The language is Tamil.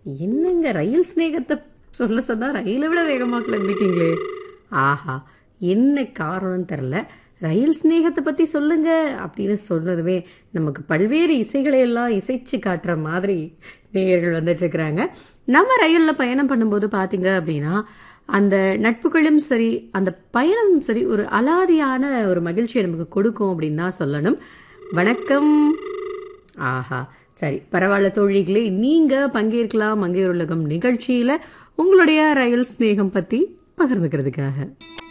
என்னங்க ரயில் சிநேகத்தை சொல்ல சொன்னா ரயிலை விட வேகமா கிளம்பிட்டீங்களே ஆஹா என்ன காரணம்னு தெரில ரயில் சிநேகத்தை பத்தி சொல்லுங்க அப்படின்னு சொன்னதுமே நமக்கு பல்வேறு இசைகளை எல்லாம் இசைச்சு காட்டுற மாதிரி நேயர்கள் வந்துட்டு இருக்கிறாங்க நம்ம ரயில்ல பயணம் பண்ணும்போது பாத்தீங்க அப்படின்னா அந்த நட்புகளும் சரி அந்த பயணமும் சரி ஒரு அலாதியான ஒரு மகிழ்ச்சியை நமக்கு கொடுக்கும் அப்படின்னு தான் சொல்லணும் வணக்கம் ஆஹா சரி பரவாயில்ல தோழிகளே நீங்க பங்கேற்கலாம் மங்கையர் உலகம் நிகழ்ச்சியில உங்களுடைய ரயில் சிநேகம் பத்தி பகிர்ந்துக்கிறதுக்காக